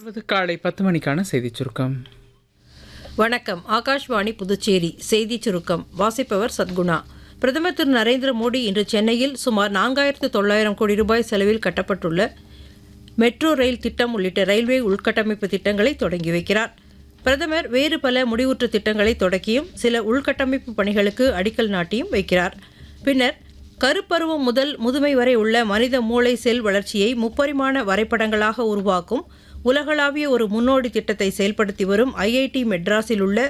தொடர்வது காலை பத்து மணிக்கான செய்திச் சுருக்கம் வணக்கம் ஆகாஷ்வாணி புதுச்சேரி செய்திச் சுருக்கம் வாசிப்பவர் சத்குணா பிரதமர் திரு நரேந்திர மோடி இன்று சென்னையில் சுமார் நான்காயிரத்து தொள்ளாயிரம் கோடி ரூபாய் செலவில் கட்டப்பட்டுள்ள மெட்ரோ ரயில் திட்டம் உள்ளிட்ட ரயில்வே உள்கட்டமைப்பு திட்டங்களை தொடங்கி வைக்கிறார் பிரதமர் வேறு பல முடிவுற்ற திட்டங்களை தொடக்கியும் சில உள்கட்டமைப்பு பணிகளுக்கு அடிக்கல் நாட்டியும் வைக்கிறார் பின்னர் கருப்பருவம் முதல் முதுமை வரை உள்ள மனித மூளை செல் வளர்ச்சியை முப்பரிமாண வரைபடங்களாக உருவாக்கும் உலகளாவிய ஒரு முன்னோடி திட்டத்தை செயல்படுத்தி வரும் ஐஐடி மெட்ராஸில் உள்ள